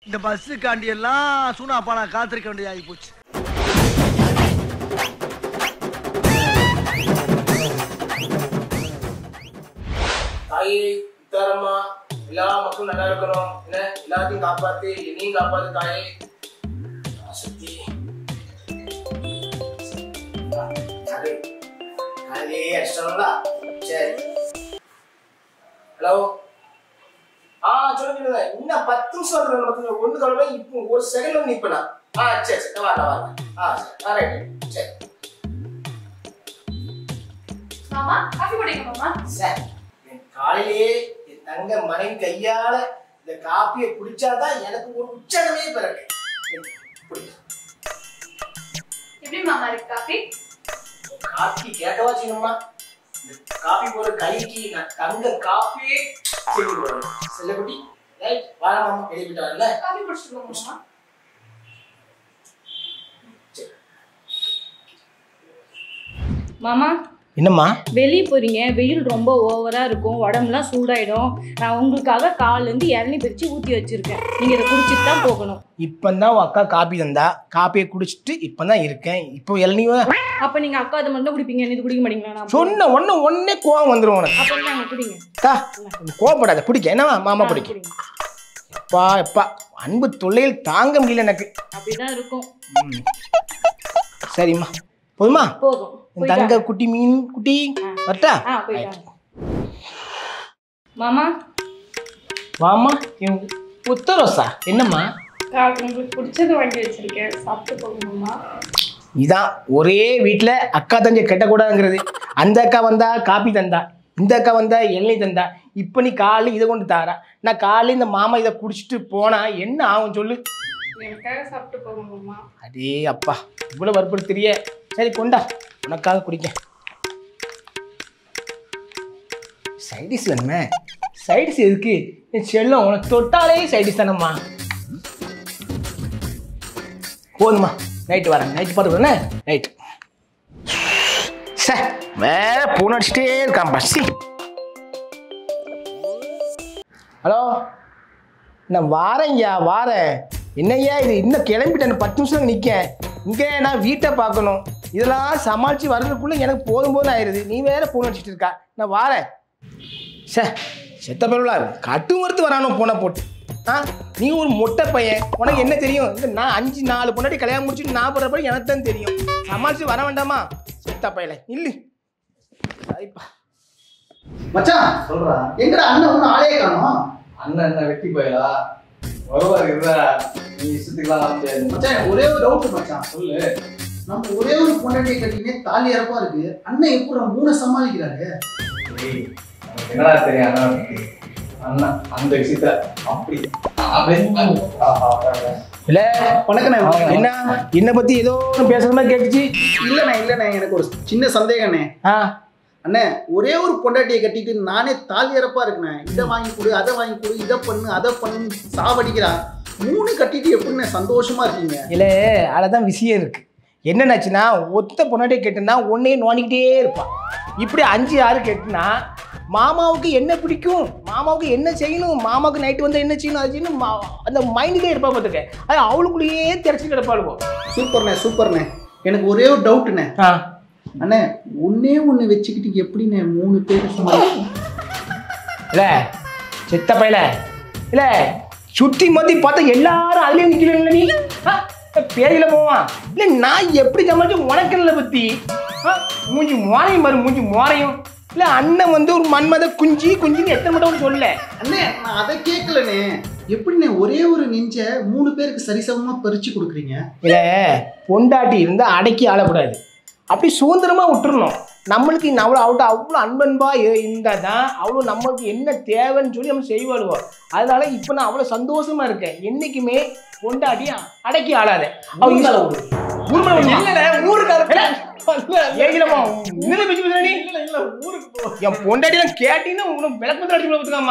இந்த பஸ்ஸுக்காண்டி எல்லாம் சூனாப்பா நான் காத்திருக்க வேண்டியதாகி போச்சு தாயே உத்தாரம்மா எல்லா மக்களும் நல்லா இருக்கணும் என்ன எல்லாத்தையும் காப்பாத்து என்னையும் காப்பாத்து தாயே சக்தி அது அதே அடிச்சிட்டோம்ல சரி ஹலோ ஆ சொல்லுங்க சொல்லுங்க. இன்னும் பத்து நிமிஷம் இருக்கு பத்து நிமிஷம் ஒன்று கவலை இப்போ ஒரு செகண்ட் வந்து நிப்பேன் நான். ஆ சரி சரி வா வா ஆ சரி ஆ ரைட் சரி மாமா காஃபி குடிங்க மாமா சார் என் காலையிலேயே என் தங்க மனைவி கையால இந்த காப்பியை குடிச்சாதான் எனக்கு ஒரு உற்சாகமே பிறகு குடி. எப்படி மாமா இருக்கு காஃபி காப்பி கேட்டவா செய்யணுமா இந்த காப்பி போற கைக்கு நான் தங்க காப்பியே செய்து போறேன் செல்லக்குட்டி ரைட் வாழ மாமா எழுதிட்டு வரல காஃபி குடிச்சிட்டு மாமா மாமா என்னம்மா வெளியே போறீங்க வெயில் ரொம்ப ஓவரா இருக்கும் உடம்புலாம் சூடாயிடும் நான் உங்களுக்காக கால்ல இருந்து இளநீ பிரிச்சு ஊத்தி வச்சிருக்கேன் நீங்க இதை குடிச்சிட்டு தான் போகணும் இப்பந்தான் உன் அக்கா காப்பி தந்தா காப்பியை குடிச்சிட்டு இப்பதான் இருக்கேன் இப்போ இளநீவ அப்ப நீங்க அக்கா அதை மட்டும் குடிப்பீங்க இது குடிக்க மாட்டீங்களா நான் சொன்ன உடனே உடனே கோவம் வந்துடும் உனக்கு அப்ப நாங்க குடிங்க அக்கா கோவப்படாத பிடிக்க என்னவா மாமா ஆ, பிடிக்கும் குடிங்க. எப்பா எப்பா அன்பு தொல்லையில் தாங்க முடியல எனக்கு அப்படிதான் இருக்கும் ம். சரிம்மா போதுமா போதும் என் தங்க குட்டி மீன் குட்டி வரட்டா ஆ போயிட்டாங்க மாமா வாமா என் உத்தரோசா என்னம்மா உங்களுக்கு பிடிச்சது வாங்கி வச்சிருக்கேன் சாப்பிட்டு போகணுமா இதான் ஒரே வீட்டில் அக்கா தஞ்சை கெட்டக்கூடாதுங்கிறது அந்த அக்கா வந்தா காப்பி தந்தா இந்த அக்கா வந்தா எண்ணெய் தந்தா இப்போ நீ காலையில் இதை கொண்டு தாரா நான் காலையில் இந்த மாமா இதை குடிச்சிட்டு போனா என்ன ஆகும் சொல்லு எனக்காக சாப்பிட்டு போகணுமா அடே அப்பா இவ்வளோ வற்புறுத்துறியே சரி கொண்டா உனக்காக குடிக்க சைடிஸ் வேணுமே சைடிஸ் எதுக்கு என் செல்லம் உனக்கு தொட்டாலே சைடிஸ் தானம்மா போதுமா நைட்டு வரேன் நைட்டு பாட்டு வரேன் நைட்டு சார் வேற பூனை அடிச்சுட்டே இருக்கான் பஸ்ஸி ஹலோ நான் வாரேன்யா வாரேன் என்னய்யா இது இன்னும் கிளம்பிட்டேன் பத்து நிமிஷம் நிற்கேன் இங்கே நான் வீட்டை பார்க்கணும் இதெல்லாம் சமாளித்து வர்றதுக்குள்ளே எனக்கு போதும் போதும் ஆயிடுது நீ வேற ஃபோன் அடிச்சிட்டு இருக்கா நான் வாரேன் சே செத்த பரவலா கட்டு மறுத்து வரானோ போனை போட்டு ஆ நீ ஒரு மொட்டை பையன் உனக்கு என்ன தெரியும் இந்த நான் அஞ்சு நாலு பொண்டாட்டி கல்யாணம் முடிச்சுட்டு நான் போடுறப்ப எனக்கு தான் தெரியும் சமாளித்து வர வேண்டாமா செத்த பையல இல்லு சரிப்பா மச்சான் சொல்றா எங்கடா அண்ணன் ஒன்றும் ஆளே காணோம் அண்ணன் என்ன வெட்டி போயலா வருவார் இருந்தா நீ இஷ்டத்துக்குலாம் வர முடியாது மச்சான் எனக்கு ஒரே ஒரு டவுட் மச்சான் சொல்லு நம்ம ஒரே ஒரு பொண்டாட்டியை கட்டினே தாலி இறப்பா இருக்கு அண்ணன் எப்படி மூணை சமாளிக்கிறாரு ஏய், உனக்கு என்னடா தெரியும் அண்ணன் பத்தி? அண்ணன் அந்த விஷயத்த அப்படி அவன் இல்ல வணக்கண்ணே என்ன என்னை பத்தி ஏதோ ஒன்று பேசுற மாதிரி கேட்டுச்சு இல்லண்ணே இல்லண்ணே எனக்கு ஒரு சின்ன சந்தேகண்ணே ஆ அண்ணே ஒரே ஒரு பொண்டாட்டியை கட்டிட்டு நானே தாலி இறப்பா இருக்கண்ணே இதை வாங்கி கொடு அதை வாங்கி கொடு இதை பண்ணு அதை பண்ணு சாவடிக்கிறான் மூணு கட்டிட்டு எப்படிண்ணே சந்தோஷமா இருக்கீங்க இல்லை அதில் விஷயம் இருக்கு என்னென்னாச்சுன்னா ஒத்த பொண்டாட்டியை கேட்டுனா ஒன்னே நோண்டிக்கிட்டே இருப்பான் இப்படி அஞ்சு ஆறு கேட்டுனா மாமாவுக்கு என்ன பிடிக்கும் மாமாவுக்கு என்ன செய்யணும் மாமாவுக்கு நைட்டு வந்து என்ன செய்யணும் அது செய்யணும் மா- அந்த மைண்டிலே இருப்பா பார்த்துக்க அது அவளுக்குள்ளேயே திரைச்சி கிடப்பாளுவோம் சூப்பர்ண்ணே சூப்பர்ண்ணே எனக்கு ஒரே ஒரு டவுட்டுண்ணே ஆ அண்ணே ஒன்னே ஒன்று வச்சுக்கிட்டு எப்படிண்ணே மூணு பேர் சமாளிக்கும் இல்ல செத்த பையல இல்ல சுத்தி மத்தி பார்த்தா எல்லாரும் அதுலயே நிக்கிறீங்களா நீ ஆ? பேதியில போவான் இல்ல நான் எப்படி சமாளிச்சு உனக்கு இல்லை பத்தி ஆ? மூஞ்சி மோரையும் பாரு மூஞ்சி மோரையும் இல்ல அண்ணன் வந்து ஒரு மன்மத குஞ்சு குஞ்சுன்னு எத்தனை மட்டும் சொல்லல அண்ணே நான் அதை கேட்கலண்ணே எப்படிண்ணே ஒரே ஒரு நெஞ்ச மூணு பேருக்கு சரிசமமா பறிச்சு கொடுக்குறீங்க இல்ல பொண்டாட்டி இருந்தா அடக்கி ஆளக்கூடாது அப்படி சுதந்திரமா விட்டுறணும் நம்மளுக்கு இன்னும் அவ்வளோ அவட்ட அவ்வளோ அன்பன்பா இருந்தால் தான் அவ்வளோ நம்மளுக்கு என்ன தேவைன்னு சொல்லி நம்ம செய்வாளுவோம் அதனால இப்போ நான் அவ்வளோ சந்தோஷமா இருக்கேன் என்னைக்குமே பொண்டாட்டியா அடக்கி ஆளாத அவ ஊர்கால இஷ்டம். ஊர்மலை ஊருக்கால ஏகிலமா இன்னும் பேச்சு பேசுற நீ இல்ல இல்ல ஊருக்கு போ என் பொண்டாட்டிலாம் கேட்டீங்கன்னா உனக்கு விளக்கத்தில் அடிச்சு பார்த்துக்காமா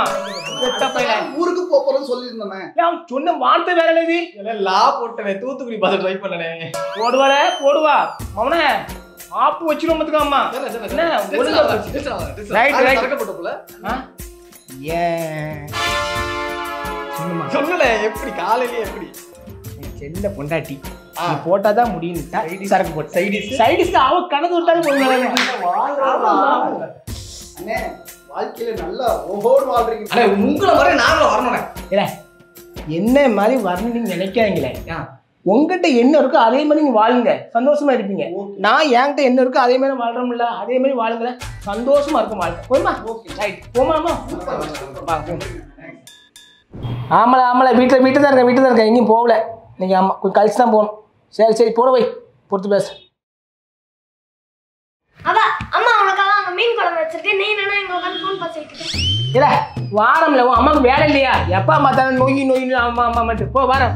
ஊருக்கு போப் போறேன்னு சொல்லியிருந்தேண்ணே அவன் சொன்ன வார்த்தை வேற என்னது இல்ல லா போட்டனே தூத்துக்குடி பார்த்து ட்ரை பண்ணனே போடுவார போடுவா மவனே ஆப்பு வச்சிரும் பார்த்துக்காமா என்ன ஒழுங்கா Right, right. திறக்கப்பட்ட போல ஆ? ஏன் சொல்லுமா சொல்லல எப்படி காலையிலே எப்படி செல்ல பொண்டாட்டி நீ போட்டாதான் முடியும்ட்டா சரக்கு போட்டு சைடிஸ் சைடிஸ்க்கு அவ கணக்கு விட்டாலும் போடுங்க அண்ணே வாழ்க்கையில நல்லா ஒவ்வொரு வாழ்றீங்க அண்ணே உங்களை மாதிரி நாங்களும் வரணும்ண்ணே இல்ல என்ன மாதிரி வரணும் நீங்க நினைக்காதீங்களே ஆ. உங்ககிட்ட என்ன இருக்கோ அதே மாதிரி நீங்க வாழுங்க சந்தோஷமா இருப்பீங்க நான் என்கிட்ட என்ன இருக்கோ அதே மாதிரி வாழ்றோம்ல அதே மாதிரி வாழுங்கள சந்தோஷமா இருக்கும் வாழ்க்கை போதுமா ரைட் போமாமா ஆமல ஆமல வீட்டில் வீட்டில் தான் இருக்கேன் வீட்டில் தான் இருக்கேன் எங்கேயும் போகல நீங்கள் ஆமாம் கொஞ்சம் கழிச்சு தான் போகணும் சரி சரி போட வை பொறுத்து பேச அவ அம்மா உனக்காக அங்க மீன் குழம்பு வச்சிருக்கேன் நீ என்னன்னா எங்க உட்காந்து ஃபோன் பேசிட்டு இருக்க இல்லை வாரம்ல உன் அம்மாவுக்கு வேலை இல்லையா எப்போ பார்த்தாலும் நோய் நோயின்னு அம்மா அம்மா மட்டும் போ வாரம்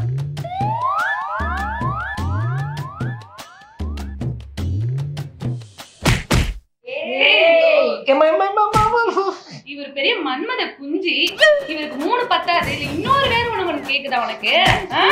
எம்மா, எம்மா, எம்மா, எம்மா, எம்மா. இவர் பெரிய மன்மத குஞ்சி இவருக்கு மூணு பத்தாது இல்ல இன்னொரு வேறு ஒண்ணு ஒண்ணு கேக்குதா உனக்கு ஆ?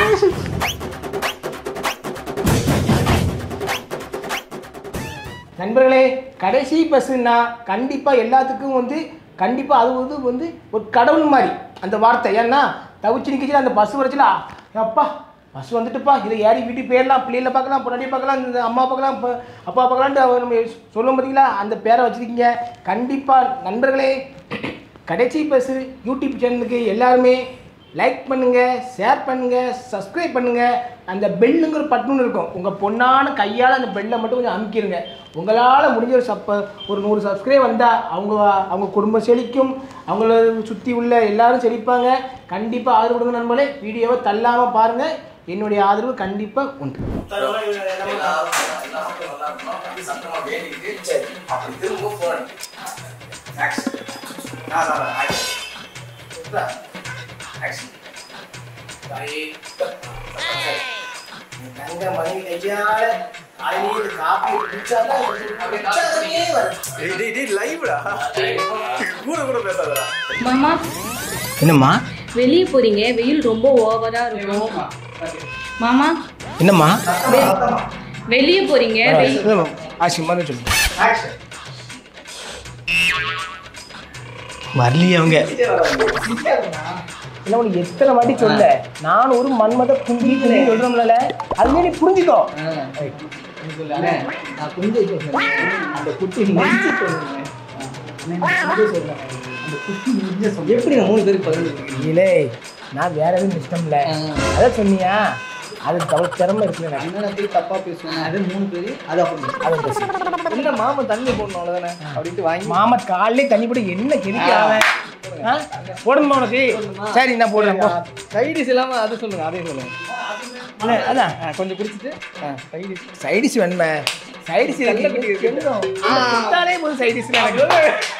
நண்பர்களே கடைசி பஸ்ஸுன்னா கண்டிப்பாக எல்லாத்துக்கும் வந்து கண்டிப்பாக அது வந்து வந்து ஒரு கடவுள் மாதிரி அந்த வார்த்தை ஏன்னா தவிச்சு நிற்கிச்சு அந்த பஸ் வரச்சுல அப்பா பஸ் வந்துட்டுப்பா இதை ஏறி வீட்டுக்கு போயிடலாம் பிள்ளைகளை பார்க்கலாம் பொன்னாடி பார்க்கலாம் இந்த அம்மா பார்க்கலாம் இப்போ அப்பா பார்க்கலான்ட்டு அவர் நம்ம சொல்லுவோம் பார்த்தீங்களா அந்த பேரை வச்சுருக்கீங்க கண்டிப்பாக நண்பர்களே கடைசி பஸ்ஸு யூடியூப் சேனலுக்கு எல்லாருமே லைக் பண்ணுங்கள் ஷேர் பண்ணுங்கள் சப்ஸ்கிரைப் பண்ணுங்கள் அந்த பெல்லுங்கிற பட்டுன்னு இருக்கும் உங்கள் பொண்ணான கையால் அந்த பெல்லை மட்டும் கொஞ்சம் அமுக்கிடுங்க உங்களால் முடிஞ்ச ஒரு சப்ப ஒரு நூறு சப்ஸ்கிரைப் வந்தால் அவங்க அவங்க குடும்பம் செழிக்கும் அவங்கள சுற்றி உள்ள எல்லாரும் செழிப்பாங்க கண்டிப்பாக ஆதரவு கொடுங்க நண்பர்களே வீடியோவை தள்ளாமல் பாருங்கள் என்னுடைய ஆதரவு கண்டிப்பாக உண்டு தங்க மனைவி கையால காலையில காப்பி குடிச்சாதான் குடிச்சாதே வரும் லைவ்டா கூட கூட பேசாதடா மாமா என்னம்மா வெளியே போறீங்க வெயில் ரொம்ப ஓவரா இருக்கும் மாமா என்னம்மா வெளியே போறீங்க வெயில் ஆசி மாதிரி சொல்லு வரலையே அவங்க இல்லை உனக்கு எத்தனை வாட்டி சொல்ல நான் ஒரு மன்மத குந்தி குந்தி சொல்கிறோம்ல அதுவே நீ புரிஞ்சுக்கோ நான் கொஞ்சம் அந்த குட்டி முடிஞ்சு சொல்லுங்க எப்படி நான் மூணு பேருக்கு பகிர்ந்து இல்லை நான் வேற எதுவும் இஷ்டம் இல்லை அதான் சொன்னியா அது அவ்வளோ திறமை இருக்குல்ல எனக்கு. என்னென்ன போய் தப்பா பேசுவேன் அது மூணு பேர் அது அப்படி அதை பேசு. இல்ல மாமா தண்ணி போடணும் அவ்வளவுதானே அப்படின்ட்டு வாங்கி மாமா காலையிலே தண்ணி போட்டு என்ன கெதிக்க அவன் ஆ? போடணுமா உனக்கு சரி நான் போடுறேன் போ. சைடிஸ் இல்லாம அது சொல்லுங்க அதையும் சொல்லுங்க இல்லை, அதான் ஆ, கொஞ்சம் குடிச்சிட்டு சைடிஸ் சைடிஸ் வேணுமே சைடிஸ் கல்ல குட்டி இருக்கு. போதும் சைடிஸ் எனக்கு